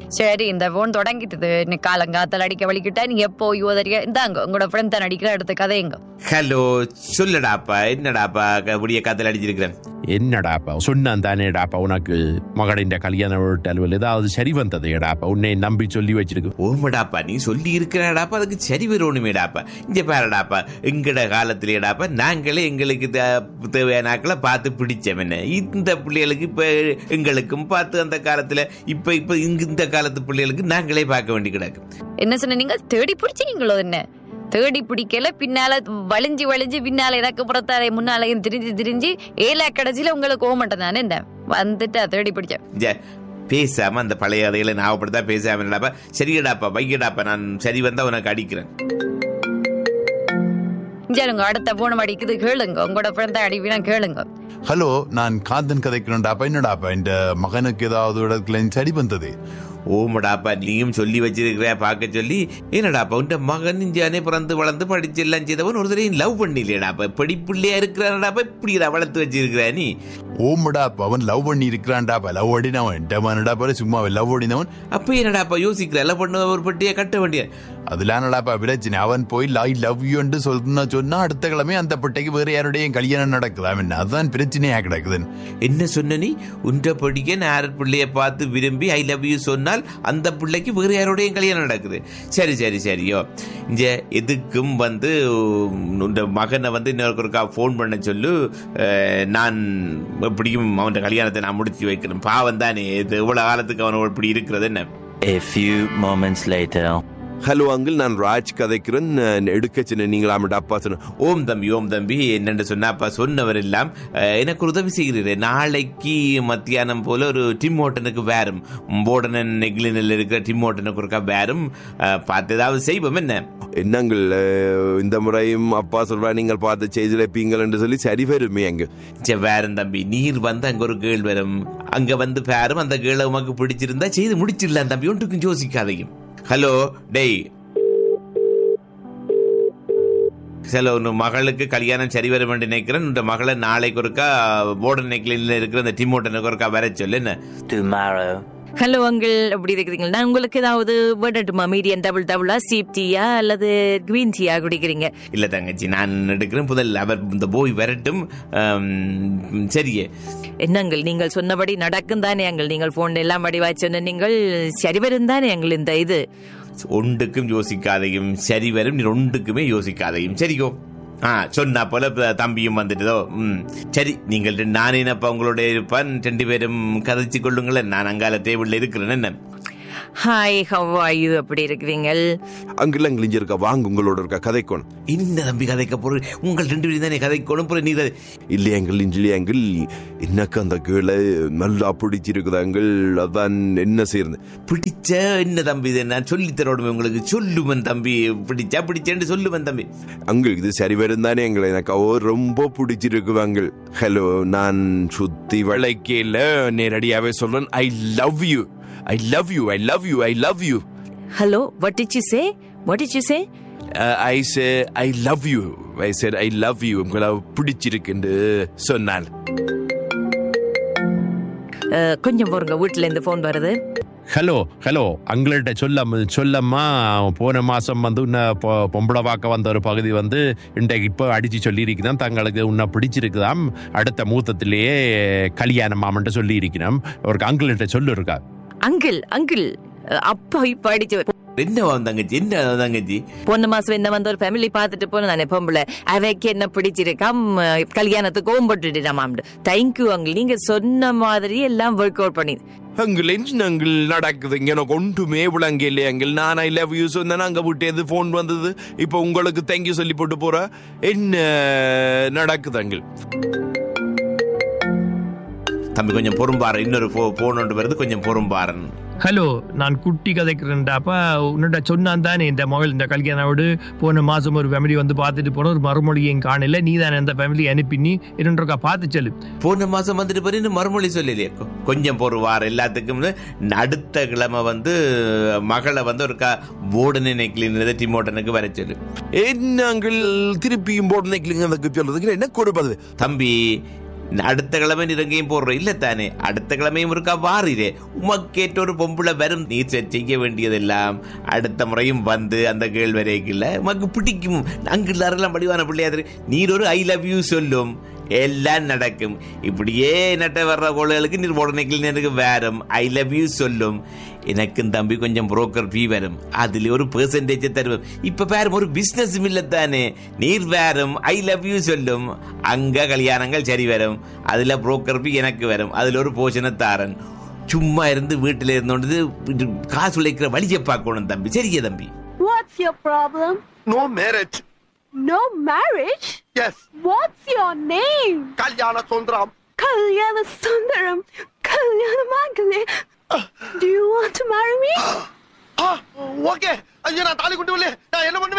சரி இந்த போன் தொடங்கிட்டது நீ காலங்காத்தால் அடிக்க வலிக்கிட்டா நீ எப்போ யுவதறிய இந்தாங்க உங்களோட ஃப்ரெண்ட் தான் அடிக்கிற அடுத்த கதைங்க ஹலோ சொல்லுடாப்பா என்னடாப்பா க- விடிய காத்துல அடிச்சிருக்கிறேன் என்னடாப்பா சொன்னான் தானேடாப்பா உனக்கு மகளின் கல்யாண வீட்டலுவல் ஏதாவது சரி வந்ததேடாப்பா உன்னை நம்பி சொல்லி வச்சிருக்கு ஓமடாப்பா நீ சொல்லி இருக்கிறாடாப்பா அதுக்கு சரி வரணுமேடாப்பா இங்க பாருடாப்பா எங்கட காலத்திலேடாப்பா நாங்களே எங்களுக்கு தே- தேவையான ஆட்களை பார்த்து பிடிச்சோம் என்ன இந்த பிள்ளைகளுக்கு இப்ப எங்களுக்கும் பார்த்து அந்த காலத்துல இப்ப இப்ப இங்க இந்த காலத்து பிள்ளைகளுக்கு நாங்களே பார்க்க வேண்டி கிடக்கு என்ன சொன்ன நீங்க தேடி பிடிச்சீங்களோ என்ன தேடி பிடிக்கல பின்னால வளைஞ்சு வளைஞ்சு பின்னால எனக்கு புறத்தாலே முன்னாலையும் திரிஞ்சு திரிஞ்சு ஏலா கடைசியில உங்களுக்கு ஓமட்டம் தானே இந்த வந்துட்டா தேடி பிடிச்ச இங்க பேசாம அந்த பழைய கதைகளை ஞாபகப்படுத்தா பேசாம என்னடாப்பா சரியடாப்பா வைக்கடாப்பா நான் சரி வந்தா உனக்கு அடிக்கிறேன் சரிங்க அடுத்த போன அடிக்குது கேளுங்க உங்களோட ஃப்ரெண்ட் தான் அடிவினா கேளுங்க ஹலோ நான் காந்தன் கதைக்கிறேன்டாப்பா என்னடாப்பா இந்த மகனுக்கு ஏதாவது இடத்துல சரி வந்தது ஓமடாப்பா நீயும் சொல்லி வச்சிருக்கிற பார்க்க சொல்லி என்னடாப்பா உன் மகன் இஞ்சானே பிறந்து வளர்ந்து படிச்சு எல்லாம் செய்தவன் ஒரு தடவை லவ் பண்ணிலையடாப்பா படிப்புள்ளையா இருக்கிறானடாப்பா இப்படி வளர்த்து வச்சிருக்கிற நீ ஓமடாப்பா அவன் லவ் பண்ணி இருக்கிறான்டாப்பா லவ் ஓடினவன் டமானடாப்பா சும்மா லவ் ஓடினவன் அப்ப என்னடாப்பா யோசிக்கிற எல்லாம் பண்ண ஒரு பட்டியா கட்ட வேண்டிய அதுலானடாப்பா பிரச்சனை அவன் போய் ஐ லவ் யூ என்று சொன்னா சொன்னா அடுத்த கிழமை அந்த பிட்டைக்கு வேற யாருடையும் கல்யாணம் நடக்குதாம் என்ன அதுதான் பிரச்சனையா கிடக்குதுன்னு என்ன சொன்ன நீ உன்ற படிக்க நேர பிள்ளைய பார்த்து விரும்பி ஐ லவ் யூ சொன்னால் அந்த பிள்ளைக்கு வேறு யாரோடையும் கல்யாணம் நடக்குது சரி சரி சரியோ இங்க எதுக்கும் வந்து உன்ற மகனை வந்து இன்னொருக்கா ஃபோன் பண்ண சொல்லு அஹ், நான் எப்படியும் அவன் கல்யாணத்தை நான் முடிச்சு வைக்கணும் பாவம் தானே இது இவ்வளவு காலத்துக்கு அவன் இப்படி இருக்கிறது என்ன A few moments later. Hello uncle நான் ராஜ் கதைக்கிறேன் நான் எடுக்க சின்ன நீங்களாம அப்பா சொன்ன ஓம் தம்பி ஓம் தம்பி என்னென்று சொன்னாப்பா சொன்னவர் எல்லாம் அஹ், எனக்கு ஒரு உதவி செய்கிறீர்கள் நாளைக்கு மத்தியானம் போல ஒரு டிம் ஹோட்டனுக்கு வேறும் போர்டனன் நெக்லினில் இருக்கிற டிம் ஹோட்டனுக்கு ஒருக்கா வேறும் அஹ், பார்த்து ஏதாவது செய்வோம் என்ன என்னங்கள் அஹ், இந்த முறையும் அப்பா சொல்றா நீங்கள் பார்த்து செய்தில் இருப்பீங்கள் என்று சொல்லி சரி வருமே அங்க சே வேறும் தம்பி நீர் வந்து அங்க ஒரு கேள் வரும் அங்க வந்து பேரும் அந்த கேள உமக்கு பிடிச்சிருந்தா செய்து முடிச்சிடலாம் தம்பி ஒன்றுக்கும் யோசிக்காதையும் ஹலோ டேய் ஹலோ உன் மகளுக்கு கல்யாணம் சரி வரும் என்று நினைக்கிறேன் உன் மகளை நாளைக்கு ஒருக்கா போர்டன் நெக்லினில் இருக்கிற அந்த டிமோட்டனுக்கு ஒருக்கா வர சொல்லு என்ன Tomorrow. ஹலோ அங்கிள் எப்படி இருக்கிறீங்க நான் உங்களுக்கு ஏதாவது வேடட்டுமா மீடியம் டபுள் டபுளா சீப் டீயா அல்லது கிரீன் டீயா குடிக்கிறீங்க இல்ல தங்கச்சி நான் எடுக்கிறேன் முதல் அவர் இந்த போய் வரட்டும் ஆம், சரியே என்ன அங்கிள் நீங்கள் சொன்னபடி நடக்கும் தானே அங்கிள் நீங்கள் போன் எல்லாம் வடிவா சொன்ன நீங்கள் சரி வரும் தானே அங்கிள் இந்த இது ஒன்றுக்கும் யோசிக்காதையும் சரி வரும் நீ ஒன்றுக்குமே யோசிக்காதையும் சரியோ ஆ சொன்னா போல இப்ப தம்பியும் வந்துட்டதோ ம் சரி நீங்கள் ரெண்டு- நான் என்னப்பா உங்களோட இருப்பான் ரெண்டு பேரும் கதைச்சு கொள்ளுங்களேன் நான் அங்கால டேபிள்ல இருக்கிறேன் என்ன ஹாய் ஹவ் ஆர் யூ எப்படி இருக்கிறீங்க அங்கிள் அங்கிள் இங்க இருக்கா வாங்க உங்களோட இருக்கா கதைக்கணும் இந்த தம்பி கதைக்க போற உங்கள் ரெண்டு பேரும் தானே கதைக்கணும் அப்புறம் நீ கதை- இல்லையா அங்கிள் இல்லையா அங்கிள் எனக்கு அந்த கேளை நல்லா பிடிச்சிருக்குது அங்கிள் அதான் என்ன செய்யறது பிடிச்ச என்ன தம்பி இது நான் சொல்லி தரோடுமே உங்களுக்கு சொல்லுவன் தம்பி பிடிச்சா பிடிச்சேன்னு சொல்லுவன் தம்பி அங்கிள் இது சரி வரும் தானே எங்களை எனக்கு அவ ரொம்ப பிடிச்சிருக்கு அங்கிள் ஹலோ நான் சுத்தி வளைக்கையில் நேரடியாவே சொல்றேன் I love you I love you I love you I love you hello what did you say what did you say I say I love you I said I love you உங்களை பிடிச்சிருக்குன்னு சொன்னான் கொஞ்சம் போருங்க வீட்டுல இருந்து phone வருது hello hello அங்கள்கிட்ட சொல்ல சொல்லம்மா போன மாசம் வந்து உன்னை பொ- பொம்பளை பார்க்க வந்த ஒரு பகுதி வந்து இன்றைக்கு இப்போ அடிச்சு சொல்லியிருக்கிறான் தங்களுக்கு உன்னை பிடிச்சிருக்குதாம் அடுத்த மூத்தத்திலேயே கல்யாணம் மாமன்ட்டு சொல்லியிருக்கிறோம் ஒரு அங்கிள்கிட்ட சொல்லு இருக்கா அங்கிள் அங்கிள் அப்பா இப்ப அடிச்சு என்ன தங்கச்சி என்ன தங்கச்சி போன மாசம் என்ன வந்து ஒரு ஃபேமிலி பார்த்துட்டு போன நானே பொம்பளை அவைக்கு என்ன பிடிச்சிருக்காம் அஹ், கல்யாணத்துக்கு ஓம்பட்டுட்டாமாம் தேங்க்யூ அங்கிள் நீங்க சொன்ன மாதிரி எல்லாம் ஒர்க் அவுட் பண்ணி அங்கிள் என்ன அங்கிள் நடக்குது இங்க எனக்கு ஒன்றுமே விளங்க இல்லையா அங்கிள் நான் ஐ லவ் யூ சொன்னேன் அங்க விட்டு எது ஃபோன் வந்தது இப்போ உங்களுக்கு தேங்க்யூ சொல்லி போட்டு போற என்ன நடக்குது அங்கிள் தம்பி கொஞ்சம் பொறும்பாரு இன்னொரு போன் ஒன்று வருது கொஞ்சம் பொறும்பாரன் ஹலோ நான் குட்டி கதைக்கிறேன்டாப்பா உன்னிட்ட சொன்னான் தானே இந்த மகள் இந்த கல்யாணோடு போன மாசம் ஒரு ஃபேமிலி வந்து பார்த்துட்டு போன ஒரு மறுமொழியும் காணல நீ தானே அந்த ஃபேமிலி அனுப்பி நீ இரண்டரைக்கா பார்த்து சொல்லு போன மாசம் வந்துட்டு போய் இன்னும் மறுமொழி சொல்லலையே கொ- கொஞ்சம் பொறுவார் எல்லாத்துக்கும் அடுத்த கிழமை வந்து மகளை வந்து ஒரு போர்டு நெக்லின் டிமோட்டனுக்கு வர சொல்லு என்ன அங்கிள் திருப்பியும் போட்டு நிக்கலிங்க அதுக்கு சொல்றதுக்கு என்ன கொடுப்பது தம்பி அடுத்த கிழமை நிறங்கையும் போடுற இல்ல தானே அடுத்த கிழமையும் இருக்கா வாரிலே உமக்கேற்ற ஒரு பொம்பளை வரும் நீ செ- செய்ய வேண்டியதெல்லாம் அடுத்த முறையும் வந்து அந்த கேள்வரைக்குள்ள உமக்கு பிடிக்கும் அங்கு எல்லாரெல்லாம் படிவான பிள்ளையாதிரி நீர் ஒரு ஐ லவ் யூ சொல்லும் எல்லாம் நடக்கும் இப்படியே நட்ட வர்ற கோள்களுக்கு நீர் உடனேக்கில் எனக்கு வேறும் ஐ லவ் யூ சொல்லும் எனக்கும் தம்பி கொஞ்சம் புரோக்கர் ஃபீ வரும் அதுல ஒரு பெர்சன்டேஜ் தருவோம் இப்ப பாரு ஒரு பிசினஸ் இல்லத்தானே நீர் வேறும் ஐ லவ் யூ சொல்லும் அங்க கல்யாணங்கள் சரி வரும் அதுல புரோக்கர் ஃபீ எனக்கு வரும் அதுல ஒரு போஷனை தாரன் சும்மா இருந்து வீட்டுல இருந்தோண்டு இது காசு உழைக்கிற வழியை பார்க்கணும் தம்பி சரியா தம்பி What's your problem? No marriage. No marriage? Yes. What's your name? Kalyana Sundram. Kalyana Sundaram. Kalyana Mangale. Do you want to marry me? Ah, okay. ஐயோ நான் தாலி கொண்டு வரல நான் என்ன பண்ணுவேன்